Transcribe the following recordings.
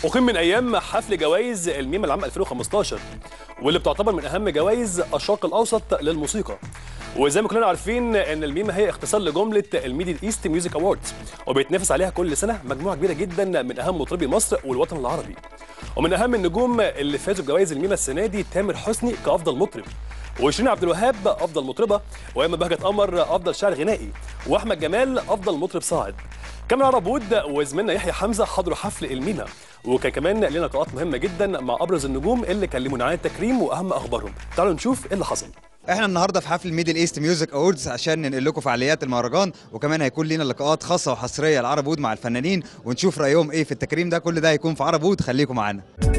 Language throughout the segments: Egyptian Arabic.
أقيم من أيام حفل جوائز الميم العام 2015 واللي بتعتبر من أهم جوائز الشرق الأوسط للموسيقى وزي ما كلنا عارفين ان الميم هي اختصار لجمله الميدل ايست ميوزك اووردز وبيتنافس عليها كل سنه مجموعه كبيره جدا من اهم مطربي مصر والوطن العربي ومن اهم النجوم اللي فازوا بجوائز الميم السنه دي تامر حسني كافضل مطرب وشيرين عبد الوهاب افضل مطربه وايمن بهجت قمر افضل شاعر غنائي واحمد جمال افضل مطرب صاعد كامل عربود وزميلنا يحيى حمزه حضروا حفل المينا وكان كمان لنا لقاءات مهمه جدا مع ابرز النجوم اللي كلمونا عن التكريم واهم اخبارهم تعالوا نشوف ايه اللي حصل احنا النهارده في حفل ميدل ايست ميوزك اووردز عشان ننقل لكم فعاليات المهرجان وكمان هيكون لينا لقاءات خاصه وحصريه لعرب وود مع الفنانين ونشوف رايهم ايه في التكريم ده كل ده هيكون في عرب وود خليكم معانا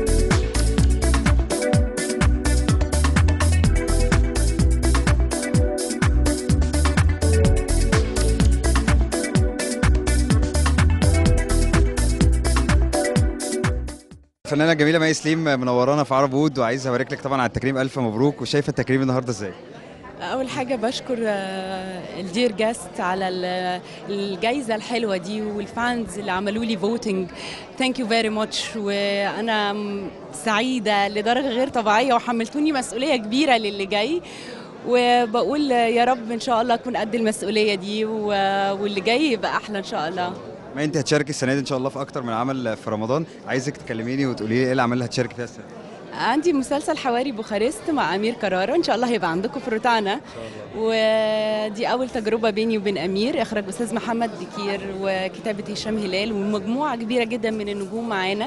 الفنانه الجميله مي سليم منورانا في عرب وود وعايز ابارك لك طبعا على التكريم الف مبروك وشايفه التكريم النهارده ازاي اول حاجه بشكر آه، الدير جاست على ال- الجايزه الحلوه دي والفانز اللي عملوا لي فوتنج ثانك يو فيري ماتش وانا م- سعيده لدرجه غير طبيعيه وحملتوني مسؤوليه كبيره للي جاي وبقول يا رب ان شاء الله اكون قد المسؤوليه دي و- واللي جاي يبقى احلى ان شاء الله ما انت هتشاركي السنه دي ان شاء الله في اكتر من عمل في رمضان عايزك تكلميني وتقولي لي ايه الاعمال اللي هتشاركي فيها السنه دي عندي مسلسل حواري بوخارست مع امير كرارة ان شاء الله هيبقى عندكم في روتانا ودي اول تجربه بيني وبين امير اخراج استاذ محمد دكير وكتابه هشام هلال ومجموعه كبيره جدا من النجوم معانا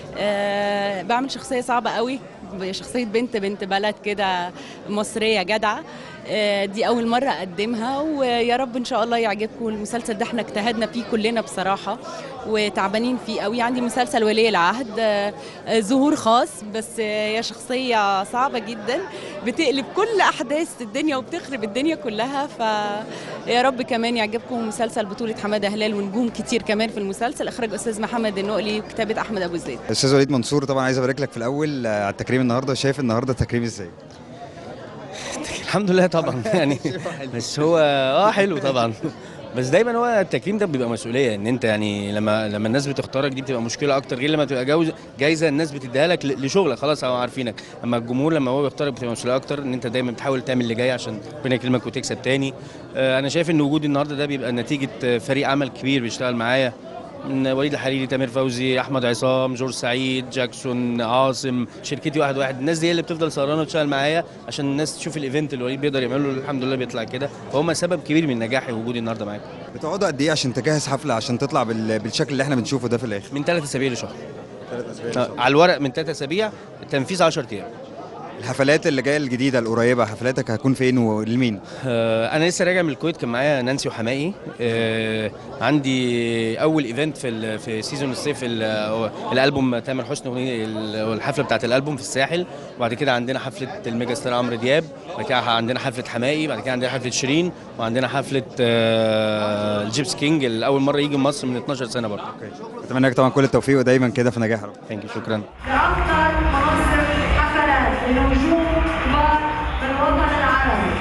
أه بعمل شخصيه صعبه قوي شخصيه بنت بنت بلد كده مصريه جدعه آه، دي اول مره اقدمها ويا رب ان شاء الله يعجبكم المسلسل ده احنا اجتهدنا فيه كلنا بصراحه وتعبانين فيه قوي عندي مسلسل ولي العهد آه، آه، ظهور خاص بس آه، هي شخصيه صعبه جدا بتقلب كل احداث الدنيا وبتخرب الدنيا كلها فيا رب كمان يعجبكم مسلسل بطوله حماده هلال ونجوم كتير كمان في المسلسل اخراج استاذ محمد النقلي وكتابه احمد ابو زيد استاذ وليد منصور طبعا عايز ابارك لك في الاول آه، على التكريم النهارده شايف النهارده التكريم ازاي الحمد لله طبعا يعني بس هو اه حلو طبعا بس دايما هو التكريم ده بيبقى مسؤوليه ان انت يعني لما لما الناس بتختارك دي بتبقى مشكله اكتر غير لما تبقى جوز جايزه الناس بتديها لك ل- لشغلك خلاص هو عارفينك اما الجمهور لما هو بيختارك بتبقى مسؤوليه اكتر ان انت دايما بتحاول تعمل اللي جاي عشان ربنا يكرمك وتكسب تاني آه، انا شايف ان وجودي النهارده ده بيبقى نتيجه آه، فريق عمل كبير بيشتغل معايا من وليد الحريري تامر فوزي احمد عصام جورج سعيد جاكسون عاصم شركتي واحد واحد الناس دي هي اللي بتفضل سهرانه وتشتغل معايا عشان الناس تشوف الايفنت اللي وليد بيقدر يعمله الحمد لله بيطلع كده فهم سبب كبير من نجاحي ووجودي النهارده معاكم بتقعدوا قد ايه عشان تجهز حفله عشان تطلع بال- بالشكل اللي احنا بنشوفه ده في الاخر من ثلاث اسابيع لشهر آه، على الورق من ثلاث اسابيع التنفيذ 10 ايام الحفلات اللي جايه الجديده القريبه حفلاتك هتكون فين ولمين آه، انا لسه راجع من الكويت كان معايا نانسي وحمائي آه، عندي اول ايفنت في ال- في سيزون الصيف ال- الالبوم تامر حسني أغنية ال- والحفله بتاعت الالبوم في الساحل وبعد كده عندنا حفله الميجا ستار عمرو دياب بعد كده عندنا حفله حمائي بعد كده عندنا حفله شيرين وعندنا حفله آه، الجيبس كينج اللي اول مره يجي مصر من 12 سنه برضه اتمنى لك طبعا كل التوفيق ودايما كده في نجاح يا رب ثانك يو شكرا لأكثر مناصب حفلات لنجوم كبار من الوطن العربي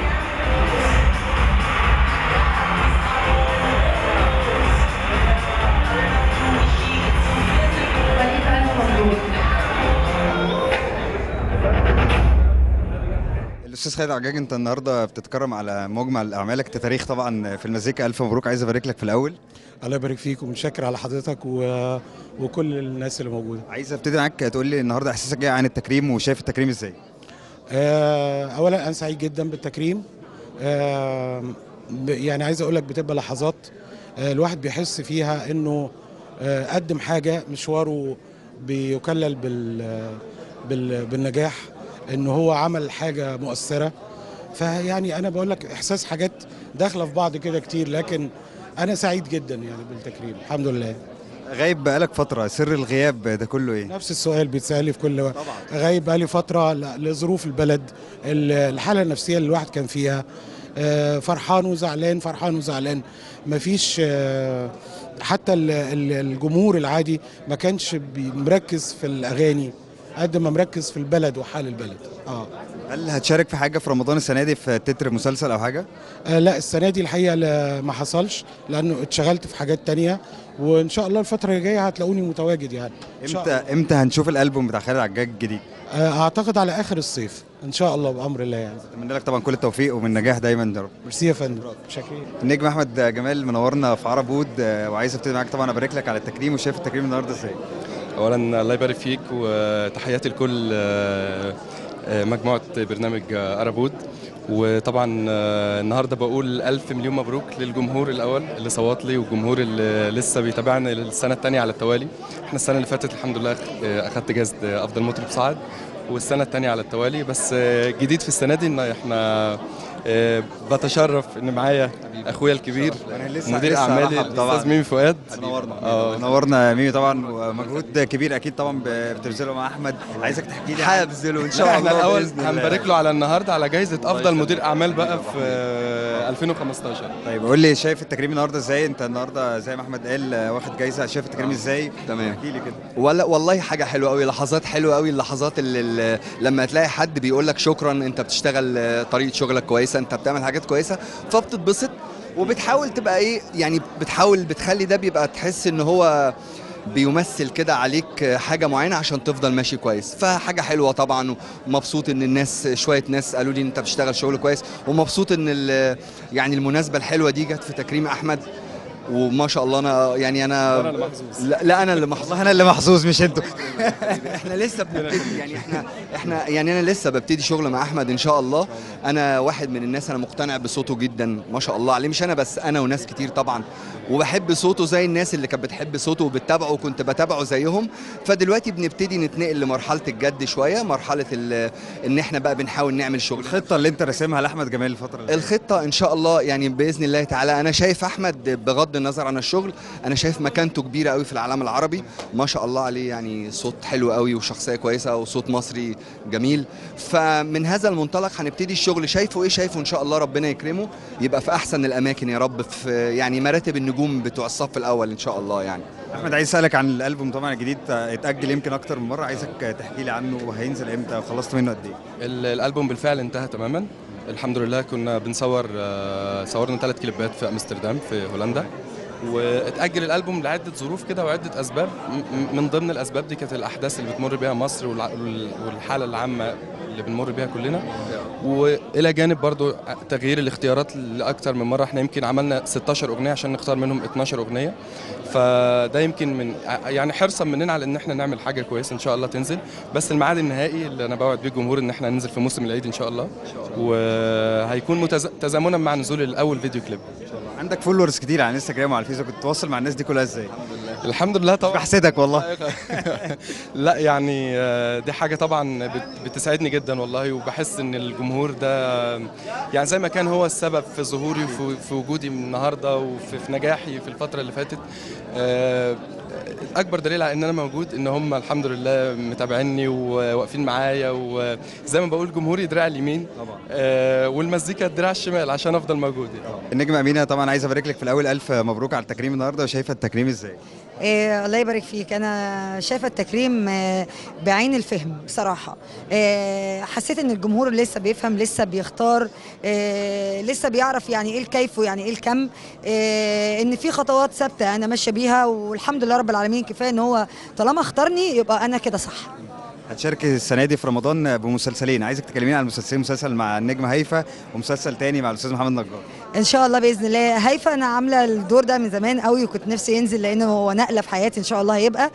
وليد ألف مبروك الاستاذ خالد عجاج انت النهارده بتتكرم على مجمل اعمالك انت تاريخ طبعا في المزيكا الف مبروك عايز ابارك لك في الاول الله يبارك فيك ومتشكر على حضرتك و... وكل الناس اللي موجوده عايز ابتدي معاك تقول لي النهارده احساسك ايه عن التكريم وشايف التكريم ازاي آه، اولا انا سعيد جدا بالتكريم آه، ب- يعني عايز اقول لك بتبقى لحظات آه، الواحد بيحس فيها انه آه، قدم حاجه مشواره بيكلل بال... بال... بالنجاح ان هو عمل حاجه مؤثره فيعني انا بقول لك احساس حاجات داخله في بعض كده كتير لكن انا سعيد جدا يعني بالتكريم الحمد لله غايب بقالك فتره سر الغياب ده كله ايه نفس السؤال بيتسال لي في كل وقت غايب بقالي فتره ل- لظروف البلد ال- الحاله النفسيه اللي الواحد كان فيها آه، فرحان وزعلان فرحان وزعلان مفيش آه، حتى ال- ال- الجمهور العادي ما كانش بي- مركز في الاغاني قد ما مركز في البلد وحال البلد اه هل هتشارك في حاجه في رمضان السنه دي في تتر مسلسل او حاجه آه، لا السنه دي الحقيقه لا- ما حصلش لانه اتشغلت في حاجات تانية وان شاء الله الفتره الجايه هتلاقوني متواجد يعني إن شاء امتى الله. امتى هنشوف الالبوم بتاع خالد عجاج الجديد آه، اعتقد على اخر الصيف ان شاء الله بامر الله يعني اتمنى لك طبعا كل التوفيق ومن نجاح دايما يا رب ميرسي يا فندم شاكرين النجم احمد جمال منورنا في عرب وود آه، وعايز ابتدي معاك طبعا ابارك لك على التكريم وشايف التكريم النهارده ازاي اولا الله يبارك فيك وتحياتي لكل آه، آه، مجموعه برنامج آه، ارابود وطبعا آه، النهارده بقول الف مليون مبروك للجمهور الاول اللي صوت لي والجمهور اللي لسه بيتابعني للسنه الثانيه على التوالي احنا السنه اللي فاتت الحمد لله آه، اخدت جائزه آه، افضل مطرب صاعد والسنه الثانيه على التوالي بس آه، جديد في السنه دي ان احنا آه، بتشرف ان معايا اخويا الكبير أنا لسه- مدير لسه اعمالي هرحب طبعاً. الاستاذ ميمي فؤاد منورنا آه. منورنا يا ميمي طبعا ومجهود كبير اكيد طبعا بتبذله مع احمد عايزك تحكي لي عن- هبذله ان لا شاء احنا الله الاول بإذن الله. هنبارك له على النهارده على جائزه افضل مدير اعمال بقى في آه، 2015 طيب قول لي شايف التكريم النهارده ازاي انت النهارده زي ما احمد قال آه، واخد جايزه شايف التكريم ازاي تمام. احكي لي كده ولا والله حاجه حلوه قوي لحظات حلوه قوي اللحظات اللي, اللي لما تلاقي حد بيقول لك شكرا انت بتشتغل آه، طريقه شغلك كويسه انت بتعمل حاجات كويسه فبتتبسط وبتحاول تبقى ايه يعني بتحاول بتخلي ده بيبقى تحس ان هو بيمثل كده عليك حاجه معينه عشان تفضل ماشي كويس فحاجه حلوه طبعا ومبسوط ان الناس شويه ناس قالوا لي إن انت بتشتغل شغل كويس ومبسوط ان ال- يعني المناسبه الحلوه دي جت في تكريم احمد وما شاء الله انا يعني انا أنا اللي محظوظ. لا, لا انا اللي محظوظ والله انا اللي محظوظ مش انتوا احنا لسه بنبتدي يعني احنا احنا يعني انا لسه ببتدي شغل مع احمد ان شاء الله انا واحد من الناس انا مقتنع بصوته جدا ما شاء الله عليه مش انا بس انا وناس كتير طبعا وبحب صوته زي الناس اللي كانت بتحب صوته وبتتابعه وكنت بتابعه زيهم فدلوقتي بنبتدي نتنقل لمرحله الجد شويه مرحله ال- ان احنا بقى بنحاول نعمل شغل الخطه اللي انت راسمها لاحمد جمال الفتره اللي الخطه ان شاء الله يعني باذن الله تعالى انا شايف احمد بغض النظر عن الشغل انا شايف مكانته كبيره قوي في العالم العربي ما شاء الله عليه يعني صوت حلو قوي وشخصيه كويسه وصوت مصري جميل فمن هذا المنطلق هنبتدي الشغل شايفه ايه شايفه ان شاء الله ربنا يكرمه يبقى في احسن الاماكن يا رب في يعني مراتب النجوم بتوع الصف الاول ان شاء الله يعني احمد عايز اسالك عن الالبوم طبعا الجديد اتاجل يمكن اكتر من مره عايزك تحكي لي عنه وهينزل امتى وخلصت منه قد ايه ال- الالبوم بالفعل انتهى تماما الحمد لله كنا بنصور آه، صورنا ثلاث كليبات في امستردام في هولندا واتاجل الالبوم لعده ظروف كده وعده اسباب م- م- من ضمن الاسباب دي كانت الاحداث اللي بتمر بيها مصر والع- وال- والحاله العامه اللي بنمر بيها كلنا والى جانب برضو تغيير الاختيارات لاكثر من مره احنا يمكن عملنا 16 اغنيه عشان نختار منهم 12 اغنيه فده يمكن من يعني حرصا مننا على ان احنا نعمل حاجه كويسه ان شاء الله تنزل بس الميعاد النهائي اللي انا بوعد بيه الجمهور ان احنا هننزل في موسم العيد ان شاء الله وهيكون متز- تزامنا مع نزول الاول فيديو كليب عندك فولورز كتير على انستجرام وعلى الفيسبوك بتتواصل مع الناس دي كلها ازاي الحمد لله طبعا بحسدك والله لا يعني آه، دي حاجه طبعا بت- بتسعدني جدا والله وبحس ان الجمهور ده يعني زي ما كان هو السبب في ظهوري وفي في وجودي النهارده وفي في نجاحي في الفتره اللي فاتت آه، اكبر دليل على ان انا موجود ان هم الحمد لله متابعيني وواقفين معايا وزي ما بقول جمهوري دراع اليمين طبعا آه، والمزيكا الدراع الشمال عشان افضل موجود يعني. النجم امينه طبعا عايز ابارك لك في الاول الف مبروك على التكريم النهارده وشايفه التكريم ازاي إيه الله يبارك فيك انا شايفه التكريم آه، بعين الفهم بصراحه آه، حسيت ان الجمهور لسه بيفهم لسه بيختار آه، لسه بيعرف يعني ايه الكيف ويعني ايه الكم آه، ان في خطوات ثابته انا ماشيه بيها والحمد لله رب العالمين كفايه ان هو طالما اختارني يبقى انا كده صح هتشارك السنه دي في رمضان بمسلسلين عايزك تكلميني عن المسلسلين مسلسل مع النجم هيفا ومسلسل تاني مع الاستاذ محمد نجار ان شاء الله باذن الله هيفا انا عامله الدور ده من زمان قوي وكنت نفسي ينزل لانه هو نقله في حياتي ان شاء الله هيبقى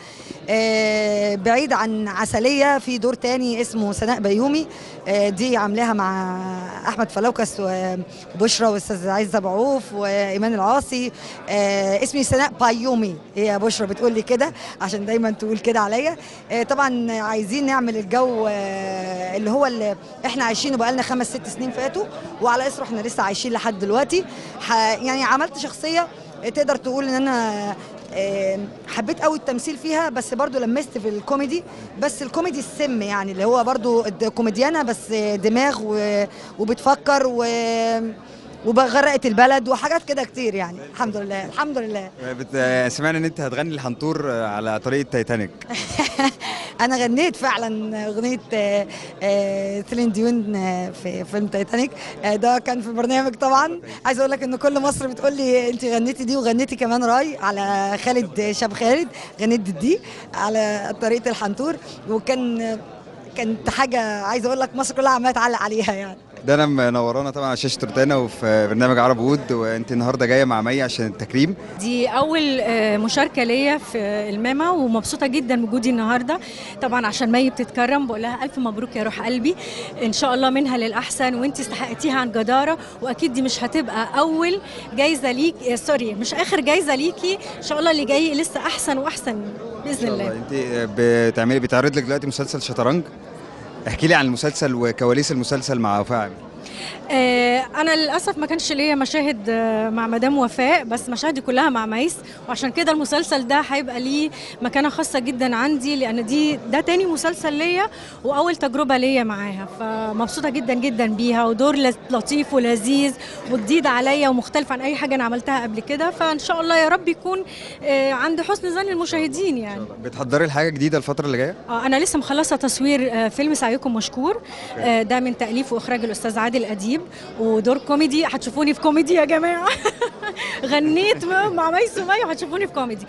آه، بعيد عن عسليه في دور تاني اسمه سناء بيومي آه، دي عاملاها مع احمد فلوكس وبشرى واستاذ عايزه بعوف وايمان العاصي آه، اسمي سناء بايومي هي بشرى بتقول لي كده عشان دايما تقول كده عليا آه، طبعا عايزين نعمل الجو آه، اللي هو اللي احنا عايشينه بقالنا خمس ست سنين فاتوا وعلى اسره احنا لسه عايشين لحد دلوقتي ح- يعني عملت شخصيه تقدر تقول ان انا آه، حبيت قوي التمثيل فيها بس برضو لمست في الكوميدي بس الكوميدي السم يعني اللي هو برضو الد- كوميديانه بس دماغ و- وبتفكر و وبغرقت البلد وحاجات كده كتير يعني الحمد لله الحمد لله بت... سمعنا ان انت هتغني الحنطور على طريقه تايتانيك انا غنيت فعلا اغنيه آه، آه، سيلين ديون آه، في فيلم تايتانيك آه، ده كان في برنامج طبعا عايزه اقول لك ان كل مصر بتقول لي انت غنيتي دي وغنيتي كمان راي على خالد شاب خالد غنيت دي على طريقه الحنطور وكان كانت حاجه عايزه اقول لك مصر كلها عماله تعلق عليها يعني ده انا منورانا طبعا على شاشه روتانا وفي برنامج عرب وود وانت النهارده جايه مع مي عشان التكريم دي أول آه، مشاركة ليا في الماما ومبسوطة جدا بوجودي النهاردة طبعا عشان مي بتتكرم بقول لها ألف مبروك يا روح قلبي إن شاء الله منها للأحسن وأنت استحقتيها عن جدارة وأكيد دي مش هتبقى أول جايزة ليك آه، سوري مش آخر جايزة ليكي إن شاء الله اللي جاي لسه أحسن وأحسن بإذن الله انت بتعملي بيتعرض لك دلوقتي مسلسل شطرنج احكي لي عن المسلسل وكواليس المسلسل مع وفاء عامر آه، انا للاسف ما كانش ليا مشاهد آه، مع مدام وفاء بس مشاهدي كلها مع ميس وعشان كده المسلسل ده هيبقى ليه مكانه خاصه جدا عندي لان دي ده تاني مسلسل ليا واول تجربه ليا معاها فمبسوطه جدا جدا بيها ودور لز- لطيف ولذيذ وجديد عليا ومختلف عن اي حاجه انا عملتها قبل كده فان شاء الله يا رب يكون آه، عند حسن ظن المشاهدين يعني بتحضري لحاجه جديده الفتره اللي جايه آه، أنا لسه مخلصة تصوير آه، فيلم سعيكم مشكور آه، ده من تأليف وإخراج الأستاذ عادل أديب ودور كوميدي هتشوفوني في كوميدي يا جماعة غنيت مع مي سمية وهتشوفوني في كوميدي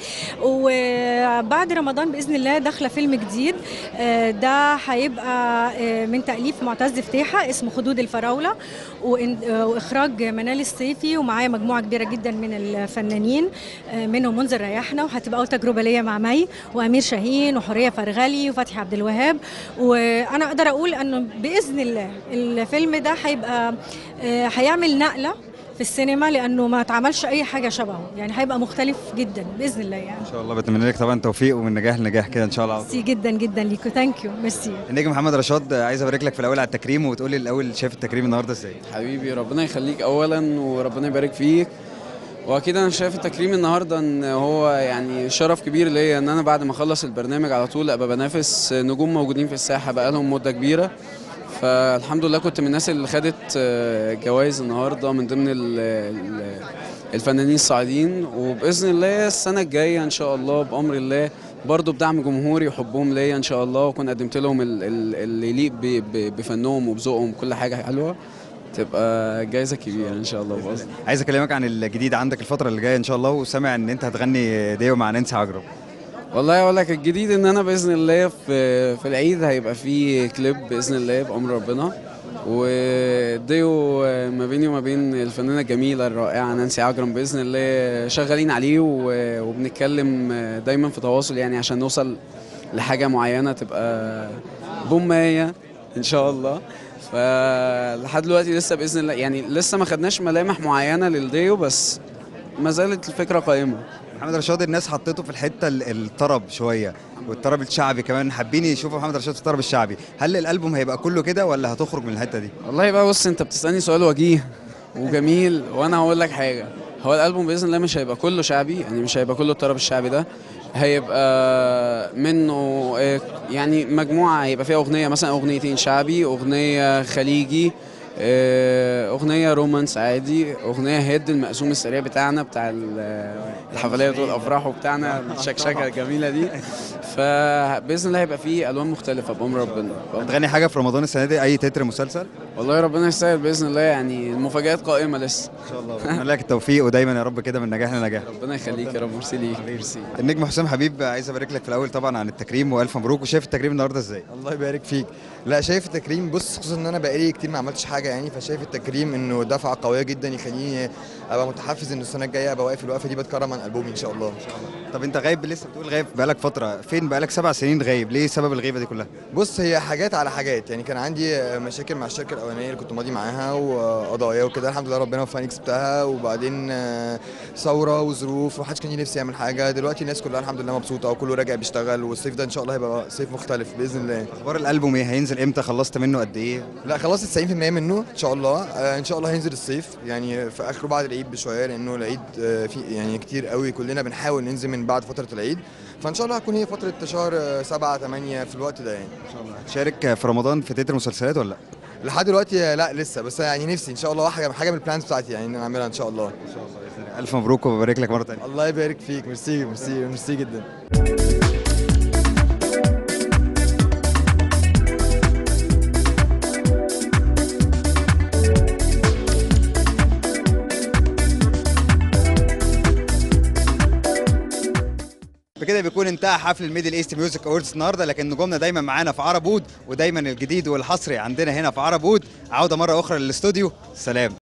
وبعد رمضان بإذن الله داخلة فيلم جديد آه، ده هيبقى آه، من تأليف معتز فتيحة اسمه خدود الفراولة وإن- آه، وإخراج منال الصيفي ومعايا مجموعة كبيرة جدا من الفنانين آه، منهم منذر ريحنا وهتبقى أول تجربة ليا مع مي وأمير شاهين وحورية فرغلي وفتحي عبد الوهاب وأنا أقدر أقول أنه بإذن الله الفيلم ده هيبقى آه، هيعمل نقلة في السينما لأنه ما اتعملش أي حاجة شبهه يعني هيبقى مختلف جدا بإذن الله يعني ان شاء الله بتمنى لك طبعا توفيق ومن نجاح لنجاح كده ان شاء الله ميرسي جدا جدا ليكو ثانك يو ميرسي النجم محمد رشاد عايز ابارك لك في الاول على التكريم وتقولي الاول شايف التكريم النهارده ازاي حبيبي ربنا يخليك اولا وربنا يبارك فيك واكيد انا شايف التكريم النهارده ان هو يعني شرف كبير ليا ان انا بعد ما اخلص البرنامج على طول ابقى بنافس نجوم موجودين في الساحه بقالهم مده كبيره فالحمد لله كنت من الناس اللي خدت آه، جوائز النهارده من ضمن ال- ال- الفنانين الصاعدين وباذن الله السنه الجايه ان شاء الله بامر الله برضه بدعم جمهوري وحبهم ليا ان شاء الله واكون قدمت لهم ال- ال- اللي يليق ب- ب- بفنهم وبذوقهم كل حاجه حلوه تبقى جايزه كبيره ان شاء الله بإذن عايز اكلمك عن الجديد عندك الفتره اللي جايه ان شاء الله وسامع ان انت هتغني ديو مع نانسي عجرم والله اقول لك الجديد ان انا باذن الله في في العيد هيبقى في كليب باذن الله بامر ربنا وديو ما بيني وما بين الفنانه الجميله الرائعه نانسي عجرم باذن الله شغالين عليه و- وبنتكلم دايما في تواصل يعني عشان نوصل لحاجه معينه تبقى بومايه ان شاء الله فلحد دلوقتي لسه باذن الله يعني لسه ما خدناش ملامح معينه للديو بس ما زالت الفكره قائمه محمد رشاد الناس حطيته في الحته ال- الطرب شويه والطرب الشعبي كمان حابين يشوفوا محمد رشاد في الطرب الشعبي هل الالبوم هيبقى كله كده ولا هتخرج من الحته دي والله بقى بص انت بتسالني سؤال وجيه وجميل وانا هقول لك حاجه هو الالبوم باذن الله مش هيبقى كله شعبي يعني مش هيبقى كله الطرب الشعبي ده هيبقى منه آه، يعني مجموعه هيبقى فيها اغنيه مثلا اغنيتين شعبي اغنيه خليجي آه، اغنيه رومانس عادي اغنيه هيد المقسوم السريع بتاعنا بتاع ال- الحفلات والافراح وبتاعنا الشكشكه الجميله دي فباذن الله هيبقى فيه الوان مختلفه بامر ربنا هتغني حاجه في رمضان السنه دي اي تتر مسلسل والله ربنا يسهل باذن الله يعني المفاجآت قائمه لسه ان شاء الله بتمنى لك التوفيق ودايما يا رب كده من نجاح لنجاح ربنا يخليك يا رب ميرسي ليك ميرسي النجم حسام حبيب عايز ابارك لك في الاول طبعا عن التكريم والف مبروك وشايف التكريم النهارده ازاي الله يبارك فيك لا شايف التكريم بص خصوصا ان انا بقالي كتير ما عملتش حاجه يعني فشايف التكريم انه دفعه قويه جدا يخليني ابقى متحفز ان السنه الجايه ابقى واقف الوقفه دي بتكرم عن البومي ان شاء الله طب انت غايب لسه بتقول غايب بقالك فتره فين بقالك سبع سنين غايب ليه سبب الغيبه دي كلها بص هي حاجات على حاجات يعني كان عندي مشاكل مع الشركه الاولانيه اللي كنت ماضي معاها وقضايا وكده الحمد لله ربنا وفقني كسبتها وبعدين آه، ثوره وظروف ومحدش كان ليه نفسي يعمل حاجه دلوقتي الناس كلها الحمد لله مبسوطه وكله راجع بيشتغل والصيف ده ان شاء الله هيبقى صيف مختلف باذن الله اخبار الالبوم ايه هينزل امتى خلصت منه قد ايه لا خلصت 90% منه ان شاء الله آه، ان شاء الله هينزل الصيف يعني في اخره بعد العيد بشويه لانه العيد آه، في يعني كتير قوي كلنا بنحاول ننزل من بعد فتره العيد فان شاء الله هتكون هي فتره شهر 7 8 في الوقت ده يعني ان شاء الله تشارك في رمضان في تتر مسلسلات ولا لا لحد دلوقتي آه، لا لسه بس يعني نفسي ان شاء الله حاجه حاجه من البلانز بتاعتي يعني ان انا اعملها ان شاء الله ان شاء الله الف مبروك وببارك لك مره ثانيه الله يبارك فيك ميرسي ميرسي ميرسي جدا كده بيكون انتهى حفل الميدل ايست ميوزك اووردز النهارده لكن نجومنا دايما معانا في عرب وود ودايما الجديد والحصري عندنا هنا في عرب وود عوده مره اخرى للاستوديو سلام